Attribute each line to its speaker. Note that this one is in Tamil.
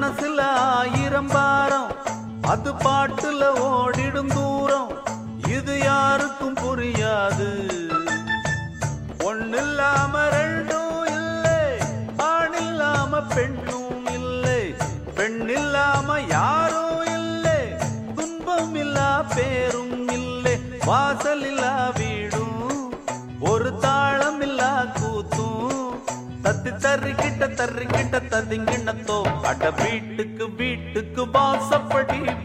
Speaker 1: மனசுல ஆயிரம் பாரம் அது பாட்டுல ஓடிடும் தூரம் இது யாருக்கும் புரியாது ஒண்ணில்லாம ரெண்டும் இல்லை ஆண் இல்லாம பெண்ணும் இல்லை பெண் இல்லாம யாரும் இல்லை துன்பம் இல்லா பேரும் இல்லை வாசல் இல்லா வீடும் ஒரு தாளம் இல்லா கூத்தும் தத்தி தர்றிக்கிட்ட தர்றிக்கிட்ட ததிங்கிண்ணத்தோ அட வீட்டுக்கு வீட்டுக்கு வாசப்படி